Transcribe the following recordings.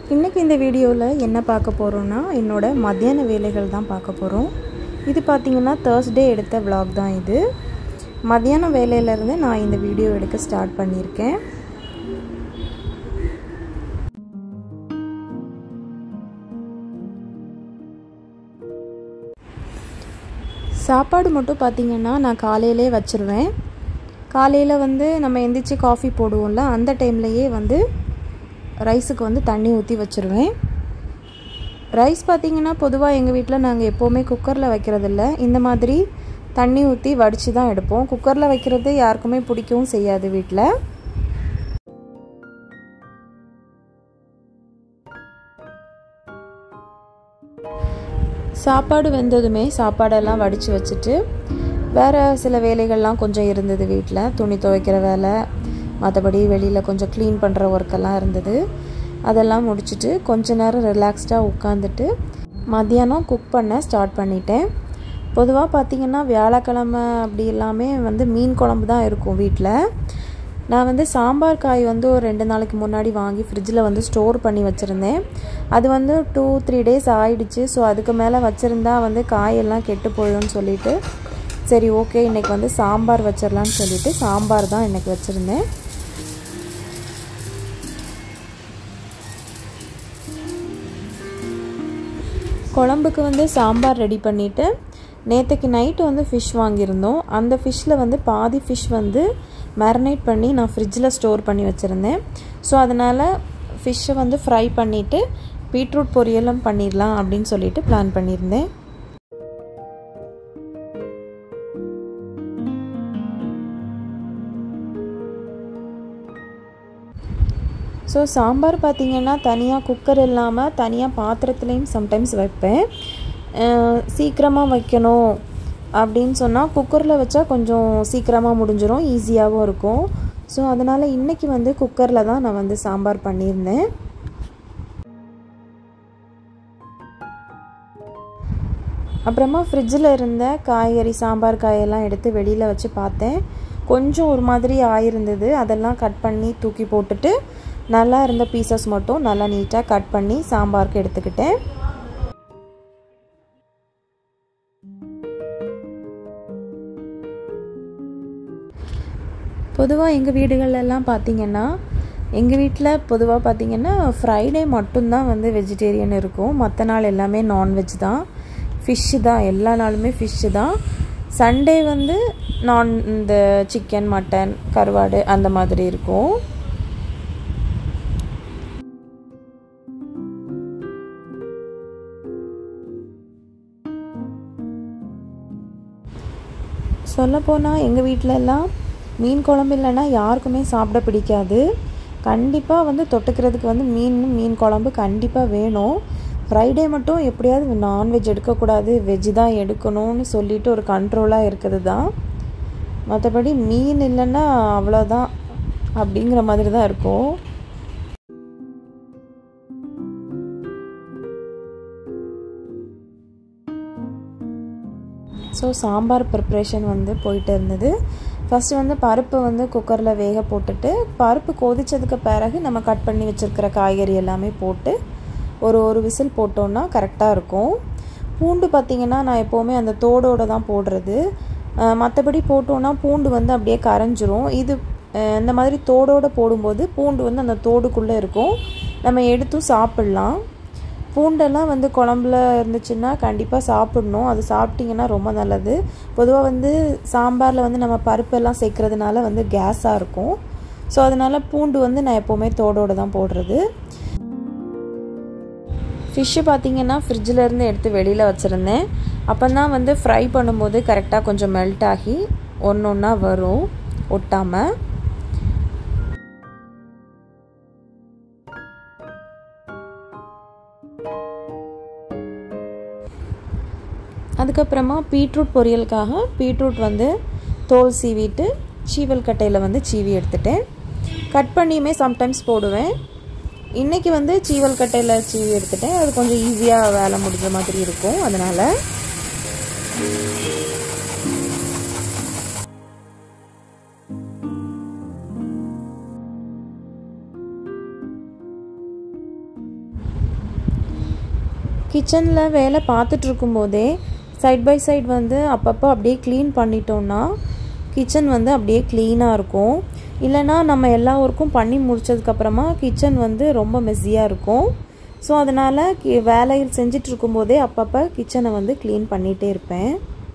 இன்றைக்கி இந்த வீடியோவில் என்ன பார்க்க போகிறோன்னா என்னோட மத்தியான வேலைகள் தான் பார்க்க போகிறோம் இது பார்த்திங்கன்னா தேர்ஸ்டே எடுத்த vlog தான் இது மத்தியான வேலையிலேருந்து நான் இந்த வீடியோ எடுக்க ஸ்டார்ட் பண்ணியிருக்கேன் சாப்பாடு மட்டும் பார்த்திங்கன்னா நான் காலையிலே வச்சுருவேன் காலையில் வந்து நம்ம எந்திரிச்சு காஃபி போடுவோம்ல அந்த டைம்லையே வந்து ரைஸுக்கு வந்து தண்ணி ஊற்றி வச்சுருவேன் ரைஸ் பார்த்திங்கன்னா பொதுவாக எங்கள் வீட்டில் நாங்கள் எப்போவுமே குக்கரில் வைக்கிறதில்ல இந்த மாதிரி தண்ணி ஊற்றி வடித்து தான் எடுப்போம் குக்கரில் வைக்கிறது யாருக்குமே பிடிக்கவும் செய்யாது வீட்டில் சாப்பாடு வெந்ததுமே சாப்பாடெல்லாம் வடித்து வச்சுட்டு வேறு சில வேலைகள்லாம் கொஞ்சம் இருந்தது வீட்டில் துணி துவைக்கிற வேலை மற்றபடி வெளியில் கொஞ்சம் க்ளீன் பண்ணுற ஒர்க்கெல்லாம் இருந்தது அதெல்லாம் முடிச்சுட்டு கொஞ்ச நேரம் ரிலாக்ஸ்டாக உட்காந்துட்டு மத்தியானம் குக் பண்ண ஸ்டார்ட் பண்ணிட்டேன் பொதுவாக பார்த்திங்கன்னா வியாழக்கிழமை அப்படி எல்லாமே வந்து மீன் குழம்பு தான் இருக்கும் வீட்டில் நான் வந்து சாம்பார் காய் வந்து ஒரு ரெண்டு நாளைக்கு முன்னாடி வாங்கி ஃப்ரிட்ஜில் வந்து ஸ்டோர் பண்ணி வச்சுருந்தேன் அது வந்து டூ த்ரீ டேஸ் ஆயிடுச்சு ஸோ அதுக்கு மேலே வச்சுருந்தா வந்து காயெல்லாம் கெட்டு போயிடும்னு சொல்லிட்டு சரி ஓகே இன்றைக்கி வந்து சாம்பார் வச்சிடலான்னு சொல்லிட்டு சாம்பார் தான் இன்றைக்கி வச்சுருந்தேன் குழம்புக்கு வந்து சாம்பார் ரெடி பண்ணிவிட்டு நேற்றுக்கு நைட்டு வந்து ஃபிஷ் வாங்கியிருந்தோம் அந்த ஃபிஷ்ஷில் வந்து பாதி ஃபிஷ் வந்து மேரினேட் பண்ணி நான் ஃப்ரிட்ஜில் ஸ்டோர் பண்ணி வச்சுருந்தேன் ஸோ அதனால் ஃபிஷ்ஷை வந்து ஃப்ரை பண்ணிவிட்டு பீட்ரூட் பொரியலும் பண்ணிடலாம் அப்படின்னு சொல்லிட்டு பிளான் பண்ணியிருந்தேன் ஸோ சாம்பார் பார்த்திங்கன்னா தனியாக குக்கர் இல்லாமல் தனியாக பாத்திரத்துலேயும் சம்டைம்ஸ் வைப்பேன் சீக்கிரமாக வைக்கணும் அப்படின்னு சொன்னால் குக்கரில் வச்சா கொஞ்சம் சீக்கிரமாக முடிஞ்சிடும் ஈஸியாகவும் இருக்கும் ஸோ அதனால் இன்றைக்கி வந்து குக்கரில் தான் நான் வந்து சாம்பார் பண்ணியிருந்தேன் அப்புறமா ஃப்ரிட்ஜில் இருந்த காய்கறி சாம்பார் காயெல்லாம் எடுத்து வெளியில் வச்சு பார்த்தேன் கொஞ்சம் ஒரு மாதிரி ஆயிருந்தது அதெல்லாம் கட் பண்ணி தூக்கி போட்டுட்டு நல்லா இருந்த பீசஸ் மட்டும் நல்லா நீட்டாக கட் பண்ணி சாம்பாருக்கு எடுத்துக்கிட்டேன் பொதுவாக எங்கள் வீடுகளெல்லாம் பார்த்திங்கன்னா எங்கள் வீட்டில் பொதுவாக பார்த்திங்கன்னா ஃப்ரைடே மட்டும்தான் வந்து வெஜிடேரியன் இருக்கும் மற்ற நாள் எல்லாமே நான்வெஜ் தான் ஃபிஷ்ஷு தான் எல்லா நாளுமே ஃபிஷ்ஷு தான் சண்டே வந்து நான் இந்த சிக்கன் மட்டன் கருவாடு அந்த மாதிரி இருக்கும் சொல்லப்போனால் எங்கள் வீட்டிலலாம் மீன் குழம்பு இல்லைன்னா யாருக்குமே சாப்பிட பிடிக்காது கண்டிப்பாக வந்து தொட்டுக்கிறதுக்கு வந்து மீன் மீன் குழம்பு கண்டிப்பாக வேணும் ஃப்ரைடே மட்டும் எப்படியாவது நான்வெஜ் எடுக்கக்கூடாது வெஜ் தான் எடுக்கணும்னு சொல்லிட்டு ஒரு கண்ட்ரோலாக இருக்குது தான் மற்றபடி மீன் இல்லைன்னா அவ்வளோதான் அப்படிங்கிற மாதிரி தான் இருக்கும் ஸோ சாம்பார் ப்ரிப்ரேஷன் வந்து போயிட்டு இருந்தது ஃபஸ்ட்டு வந்து பருப்பு வந்து குக்கரில் வேக போட்டுட்டு பருப்பு கொதித்ததுக்கு பிறகு நம்ம கட் பண்ணி வச்சுருக்கிற காய்கறி எல்லாமே போட்டு ஒரு ஒரு விசில் போட்டோன்னா கரெக்டாக இருக்கும் பூண்டு பார்த்திங்கன்னா நான் எப்போவுமே அந்த தோடோடு தான் போடுறது மற்றபடி போட்டோன்னா பூண்டு வந்து அப்படியே கரைஞ்சிரும் இது இந்த மாதிரி தோடோடு போடும்போது பூண்டு வந்து அந்த தோடுக்குள்ளே இருக்கும் நம்ம எடுத்தும் சாப்பிட்லாம் பூண்டெல்லாம் வந்து குழம்புல இருந்துச்சுன்னா கண்டிப்பாக சாப்பிட்ணும் அது சாப்பிட்டிங்கன்னா ரொம்ப நல்லது பொதுவாக வந்து சாம்பாரில் வந்து நம்ம பருப்பெல்லாம் சேர்க்குறதுனால வந்து கேஸாக இருக்கும் ஸோ அதனால் பூண்டு வந்து நான் எப்போவுமே தோடோடு தான் போடுறது ஃபிஷ்ஷு பார்த்திங்கன்னா ஃப்ரிட்ஜிலேருந்து எடுத்து வெளியில் வச்சுருந்தேன் அப்போ தான் வந்து ஃப்ரை பண்ணும்போது கரெக்டாக கொஞ்சம் மெல்ட் ஆகி ஒன்று ஒன்றா வரும் ஒட்டாமல் அதுக்கப்புறமா பீட்ரூட் பொரியலுக்காக பீட்ரூட் வந்து தோல் சீவிட்டு சீவல் கட்டையில் வந்து சீவி எடுத்துட்டேன் கட் பண்ணியுமே சம்டைம்ஸ் போடுவேன் இன்றைக்கி வந்து சீவல் கட்டையில் சீவி எடுத்துட்டேன் அது கொஞ்சம் ஈஸியாக வேலை முடிஞ்ச மாதிரி இருக்கும் அதனால் கிச்சனில் வேலை பார்த்துட்டு இருக்கும்போதே சைட் பை சைட் வந்து அப்பப்போ அப்படியே க்ளீன் பண்ணிட்டோம்னா கிச்சன் வந்து அப்படியே க்ளீனாக இருக்கும் இல்லைனா நம்ம எல்லா ஒர்க்கும் பண்ணி முடிச்சதுக்கப்புறமா கிச்சன் வந்து ரொம்ப மெஸ்ஸியாக இருக்கும் ஸோ அதனால் கி வேலையில் செஞ்சுட்டு இருக்கும்போதே அப்பப்போ கிச்சனை வந்து க்ளீன் பண்ணிகிட்டே இருப்பேன்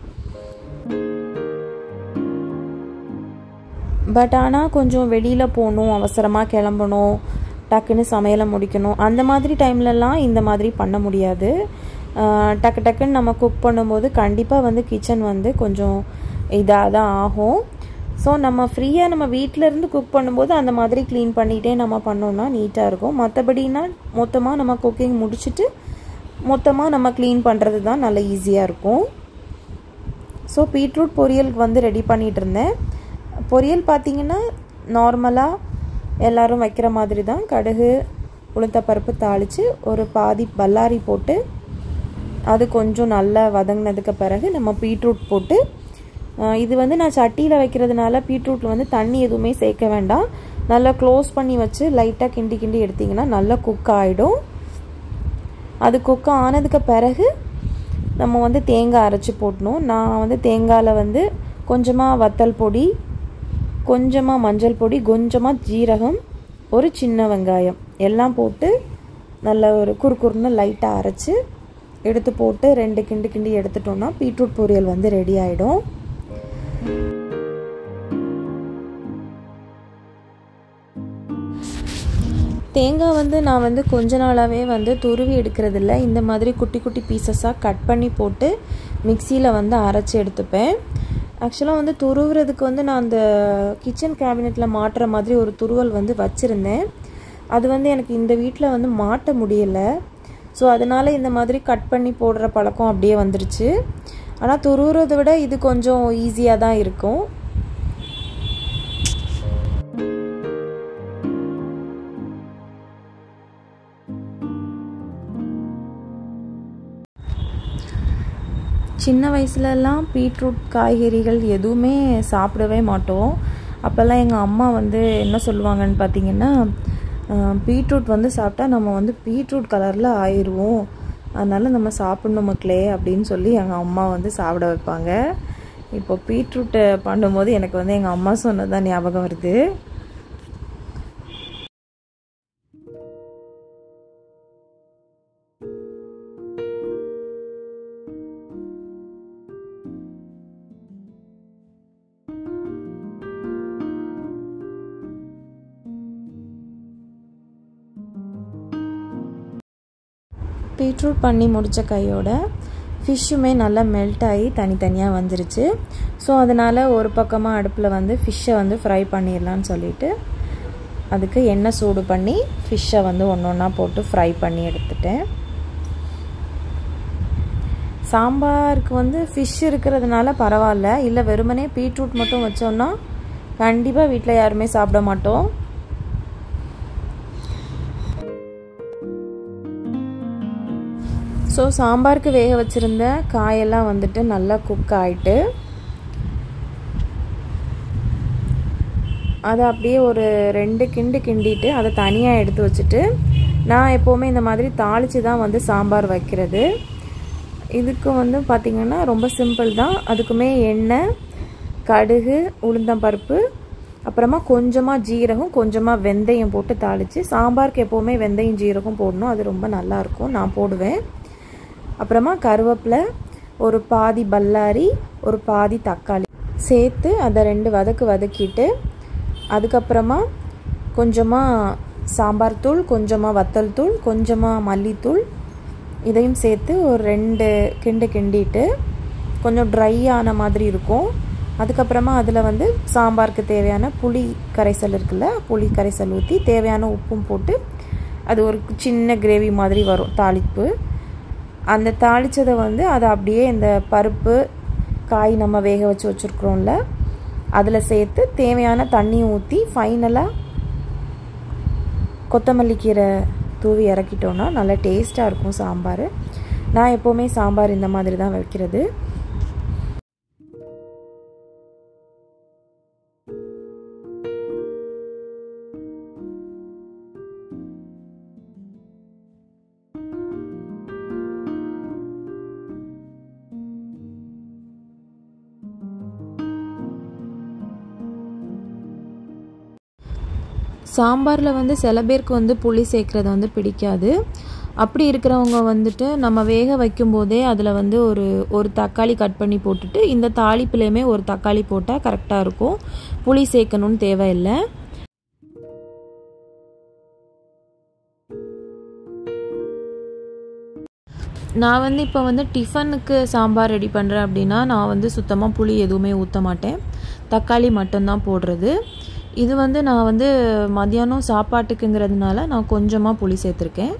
பட் ஆனால் கொஞ்சம் வெளியில் போகணும் அவசரமாக கிளம்பணும் டக்குன்னு சமையலை முடிக்கணும் அந்த மாதிரி டைம்லலாம் இந்த மாதிரி பண்ண முடியாது டக்கு டக்குன்னு நம்ம குக் பண்ணும்போது கண்டிப்பாக வந்து கிச்சன் வந்து கொஞ்சம் இதாக தான் ஆகும் ஸோ நம்ம ஃப்ரீயாக நம்ம வீட்டிலேருந்து குக் பண்ணும்போது அந்த மாதிரி க்ளீன் பண்ணிகிட்டே நம்ம பண்ணோம்னா நீட்டாக இருக்கும் மற்றபடினா மொத்தமாக நம்ம குக்கிங் முடிச்சுட்டு மொத்தமாக நம்ம க்ளீன் பண்ணுறது தான் நல்ல ஈஸியாக இருக்கும் ஸோ பீட்ரூட் பொரியலுக்கு வந்து ரெடி பண்ணிகிட்டு இருந்தேன் பொரியல் பார்த்திங்கன்னா நார்மலாக எல்லோரும் வைக்கிற மாதிரி தான் கடுகு உளுத்தப்பருப்பு தாளித்து ஒரு பாதி பல்லாரி போட்டு அது கொஞ்சம் நல்லா வதங்கினதுக்கு பிறகு நம்ம பீட்ரூட் போட்டு இது வந்து நான் சட்டியில் வைக்கிறதுனால பீட்ரூட்டில் வந்து தண்ணி எதுவுமே சேர்க்க வேண்டாம் நல்லா க்ளோஸ் பண்ணி வச்சு லைட்டாக கிண்டி கிண்டி எடுத்திங்கன்னா நல்லா குக் ஆகிடும் அது குக் ஆனதுக்கு பிறகு நம்ம வந்து தேங்காய் அரைச்சி போட்டணும் நான் வந்து தேங்காயில் வந்து கொஞ்சமாக வத்தல் பொடி கொஞ்சமாக மஞ்சள் பொடி கொஞ்சமாக ஜீரகம் ஒரு சின்ன வெங்காயம் எல்லாம் போட்டு நல்ல ஒரு குறுக்குறுன்னு லைட்டாக அரைச்சி எடுத்து போட்டு ரெண்டு கிண்டு கிண்டி எடுத்துட்டோம்னா பீட்ரூட் பொரியல் வந்து ரெடி ஆகிடும் தேங்காய் வந்து நான் வந்து கொஞ்ச நாளாகவே வந்து துருவி எடுக்கிறதில்ல இந்த மாதிரி குட்டி குட்டி பீசஸாக கட் பண்ணி போட்டு மிக்சியில் வந்து அரைச்சி எடுத்துப்பேன் ஆக்சுவலாக வந்து துருவுறதுக்கு வந்து நான் அந்த கிச்சன் கேபினெட்டில் மாட்டுற மாதிரி ஒரு துருவல் வந்து வச்சுருந்தேன் அது வந்து எனக்கு இந்த வீட்டில் வந்து மாட்ட முடியலை ஸோ அதனால் இந்த மாதிரி கட் பண்ணி போடுற பழக்கம் அப்படியே வந்துருச்சு ஆனால் துருவுறதை விட இது கொஞ்சம் ஈஸியாக தான் இருக்கும் சின்ன வயசுலலாம் பீட்ரூட் காய்கறிகள் எதுவுமே சாப்பிடவே மாட்டோம் அப்போல்லாம் எங்கள் அம்மா வந்து என்ன சொல்லுவாங்கன்னு பார்த்தீங்கன்னா பீட்ரூட் வந்து சாப்பிட்டா நம்ம வந்து பீட்ரூட் கலரில் ஆயிடுவோம் அதனால் நம்ம சாப்பிட்ணும் மக்களே அப்படின்னு சொல்லி எங்கள் அம்மா வந்து சாப்பிட வைப்பாங்க இப்போ பீட்ரூட்டை பண்ணும்போது எனக்கு வந்து எங்கள் அம்மா சொன்னது தான் ஞாபகம் வருது பீட்ரூட் பண்ணி முடித்த கையோட ஃபிஷ்ஷுமே நல்லா மெல்ட் ஆகி தனித்தனியாக வந்துருச்சு ஸோ அதனால் ஒரு பக்கமாக அடுப்பில் வந்து ஃபிஷ்ஷை வந்து ஃப்ரை பண்ணிடலான்னு சொல்லிட்டு அதுக்கு எண்ணெய் சூடு பண்ணி ஃபிஷ்ஷை வந்து ஒன்று ஒன்றா போட்டு ஃப்ரை பண்ணி எடுத்துட்டேன் சாம்பாருக்கு வந்து ஃபிஷ் இருக்கிறதுனால பரவாயில்ல இல்லை வெறுமனே பீட்ரூட் மட்டும் வச்சோன்னா கண்டிப்பாக வீட்டில் யாருமே சாப்பிட மாட்டோம் ஸோ சாம்பாருக்கு வேக வச்சுருந்த காயெல்லாம் வந்துட்டு நல்லா குக் ஆகிட்டு அதை அப்படியே ஒரு ரெண்டு கிண்டு கிண்டிட்டு அதை தனியாக எடுத்து வச்சுட்டு நான் எப்போவுமே இந்த மாதிரி தாளித்து தான் வந்து சாம்பார் வைக்கிறது இதுக்கு வந்து பார்த்திங்கன்னா ரொம்ப சிம்பிள் தான் அதுக்குமே எண்ணெய் கடுகு உளுந்தம்பருப்பு அப்புறமா கொஞ்சமாக ஜீரகம் கொஞ்சமாக வெந்தயம் போட்டு தாளித்து சாம்பாருக்கு எப்போவுமே வெந்தயம் ஜீரகம் போடணும் அது ரொம்ப நல்லாயிருக்கும் நான் போடுவேன் அப்புறமா கருவேப்பிலை ஒரு பாதி பல்லாரி ஒரு பாதி தக்காளி சேர்த்து அதை ரெண்டு வதக்கு வதக்கிட்டு அதுக்கப்புறமா கொஞ்சமாக சாம்பார் தூள் கொஞ்சமாக வத்தல் தூள் கொஞ்சமாக மல்லித்தூள் இதையும் சேர்த்து ஒரு ரெண்டு கிண்டு கிண்டிட்டு கொஞ்சம் ட்ரை ஆன மாதிரி இருக்கும் அதுக்கப்புறமா அதில் வந்து சாம்பாருக்கு தேவையான புளி கரைசல் இருக்குல்ல புளி கரைசல் ஊற்றி தேவையான உப்பும் போட்டு அது ஒரு சின்ன கிரேவி மாதிரி வரும் தாளிப்பு அந்த தாளித்ததை வந்து அதை அப்படியே இந்த பருப்பு காய் நம்ம வேக வச்சு வச்சுருக்குறோம்ல அதில் சேர்த்து தேவையான தண்ணி ஊற்றி ஃபைனலாக கொத்தமல்லி கீரை தூவி இறக்கிட்டோன்னா நல்லா டேஸ்ட்டாக இருக்கும் சாம்பார் நான் எப்போவுமே சாம்பார் இந்த மாதிரி தான் வைக்கிறது சாம்பாரில் வந்து சில பேருக்கு வந்து புளி சேர்க்குறது வந்து பிடிக்காது அப்படி இருக்கிறவங்க வந்துட்டு நம்ம வேக வைக்கும்போதே அதில் வந்து ஒரு ஒரு தக்காளி கட் பண்ணி போட்டுட்டு இந்த தாளிப்புலேயுமே ஒரு தக்காளி போட்டால் கரெக்டாக இருக்கும் புளி சேர்க்கணும்னு தேவையில்லை நான் வந்து இப்போ வந்து டிஃபனுக்கு சாம்பார் ரெடி பண்ணுறேன் அப்படின்னா நான் வந்து சுத்தமாக புளி எதுவுமே ஊற்ற மாட்டேன் தக்காளி மட்டும்தான் போடுறது இது வந்து நான் வந்து மதியானம் சாப்பாட்டுக்குங்கிறதுனால நான் கொஞ்சமாக புளி சேர்த்துருக்கேன்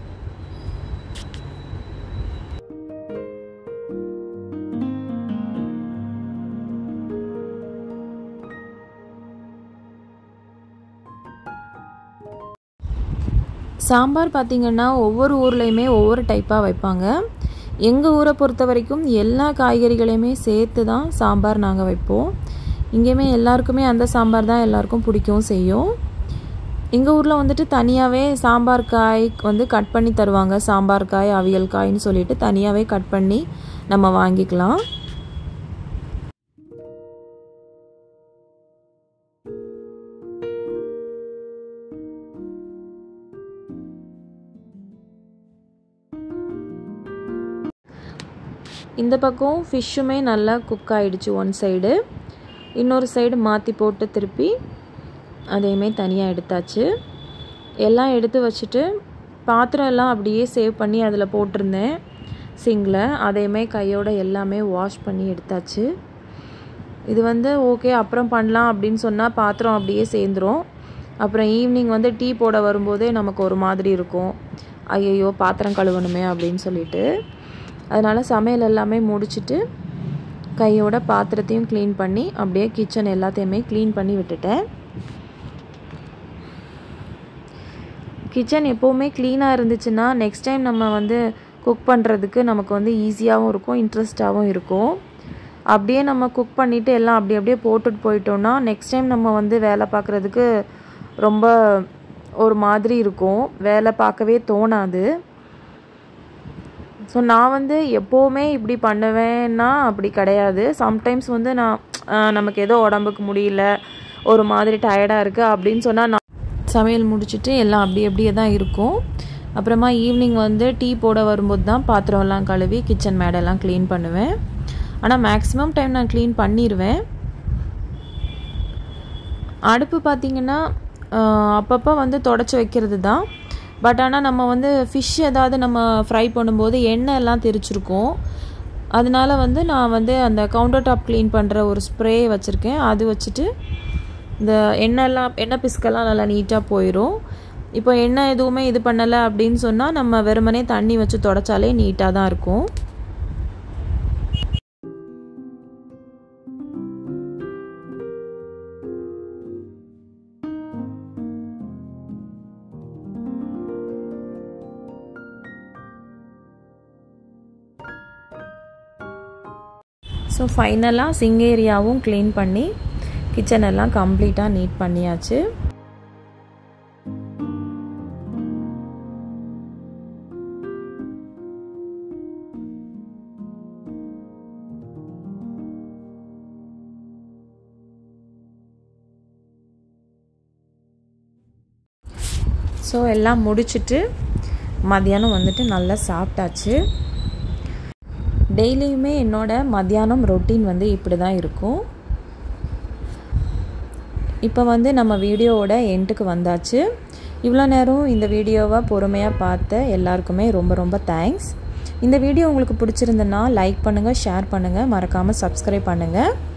சாம்பார் பார்த்திங்கன்னா ஒவ்வொரு ஊர்லேயுமே ஒவ்வொரு டைப்பாக வைப்பாங்க எங்கள் ஊரை பொறுத்த வரைக்கும் எல்லா காய்கறிகளையுமே சேர்த்து தான் சாம்பார் நாங்கள் வைப்போம் இங்கேயுமே எல்லாருக்குமே அந்த சாம்பார் தான் எல்லாருக்கும் பிடிக்கவும் செய்யும் எங்கள் ஊரில் வந்துட்டு தனியாகவே சாம்பார் காய் வந்து கட் பண்ணி தருவாங்க சாம்பார் காய் அவியல் காய்னு சொல்லிட்டு தனியாகவே கட் பண்ணி நம்ம வாங்கிக்கலாம் இந்த பக்கம் ஃபிஷ்ஷுமே நல்லா குக் ஆகிடுச்சு ஒன் சைடு இன்னொரு சைடு மாற்றி போட்டு திருப்பி அதையுமே தனியாக எடுத்தாச்சு எல்லாம் எடுத்து வச்சுட்டு பாத்திரம் எல்லாம் அப்படியே சேவ் பண்ணி அதில் போட்டிருந்தேன் சிங்கில் அதையுமே கையோட எல்லாமே வாஷ் பண்ணி எடுத்தாச்சு இது வந்து ஓகே அப்புறம் பண்ணலாம் அப்படின்னு சொன்னால் பாத்திரம் அப்படியே சேர்ந்துடும் அப்புறம் ஈவினிங் வந்து டீ போட வரும்போதே நமக்கு ஒரு மாதிரி இருக்கும் ஐயையோ பாத்திரம் கழுவணுமே அப்படின்னு சொல்லிட்டு அதனால் சமையல் எல்லாமே முடிச்சுட்டு கையோட பாத்திரத்தையும் க்ளீன் பண்ணி அப்படியே கிச்சன் எல்லாத்தையுமே க்ளீன் பண்ணி விட்டுட்டேன் கிச்சன் எப்போவுமே க்ளீனாக இருந்துச்சுன்னா நெக்ஸ்ட் டைம் நம்ம வந்து குக் பண்ணுறதுக்கு நமக்கு வந்து ஈஸியாகவும் இருக்கும் இன்ட்ரெஸ்டாகவும் இருக்கும் அப்படியே நம்ம குக் பண்ணிவிட்டு எல்லாம் அப்படி அப்படியே போட்டுட்டு போயிட்டோம்னா நெக்ஸ்ட் டைம் நம்ம வந்து வேலை பார்க்குறதுக்கு ரொம்ப ஒரு மாதிரி இருக்கும் வேலை பார்க்கவே தோணாது ஸோ நான் வந்து எப்போவுமே இப்படி பண்ணுவேன்னா அப்படி கிடையாது சம்டைம்ஸ் வந்து நான் நமக்கு ஏதோ உடம்புக்கு முடியல ஒரு மாதிரி டயர்டாக இருக்குது அப்படின்னு சொன்னால் நான் சமையல் முடிச்சுட்டு எல்லாம் அப்படி அப்படியே தான் இருக்கும் அப்புறமா ஈவினிங் வந்து டீ போட வரும்போது தான் பாத்திரம்லாம் கழுவி கிச்சன் மேடெல்லாம் க்ளீன் பண்ணுவேன் ஆனால் மேக்ஸிமம் டைம் நான் க்ளீன் பண்ணிடுவேன் அடுப்பு பார்த்திங்கன்னா அப்பப்போ வந்து தொடச்சி வைக்கிறது தான் பட் ஆனால் நம்ம வந்து ஃபிஷ் ஏதாவது நம்ம ஃப்ரை பண்ணும்போது எண்ணெய் எல்லாம் தெரிச்சிருக்கோம் அதனால வந்து நான் வந்து அந்த கவுண்டர் டாப் க்ளீன் பண்ணுற ஒரு ஸ்ப்ரே வச்சுருக்கேன் அது வச்சுட்டு இந்த எண்ணெய்லாம் எண்ணெய் பிஸ்கெல்லாம் நல்லா நீட்டாக போயிடும் இப்போ எண்ணெய் எதுவுமே இது பண்ணலை அப்படின்னு சொன்னால் நம்ம வெறுமனே தண்ணி வச்சு தொடச்சாலே நீட்டாக தான் இருக்கும் ஸோ ஃபைனலாக சிங் ஏரியாவும் க்ளீன் பண்ணி கிச்சன் எல்லாம் கம்ப்ளீட்டாக நீட் பண்ணியாச்சு ஸோ எல்லாம் முடிச்சுட்டு மதியானம் வந்துட்டு நல்லா சாப்பிட்டாச்சு டெய்லியுமே என்னோட மத்தியானம் ரொட்டீன் வந்து இப்படி தான் இருக்கும் இப்போ வந்து நம்ம வீடியோவோட எண்டுக்கு வந்தாச்சு இவ்வளோ நேரம் இந்த வீடியோவை பொறுமையாக பார்த்த எல்லாருக்குமே ரொம்ப ரொம்ப தேங்க்ஸ் இந்த வீடியோ உங்களுக்கு பிடிச்சிருந்தனா லைக் பண்ணுங்கள் ஷேர் பண்ணுங்கள் மறக்காமல் சப்ஸ்கிரைப் பண்ணுங்கள்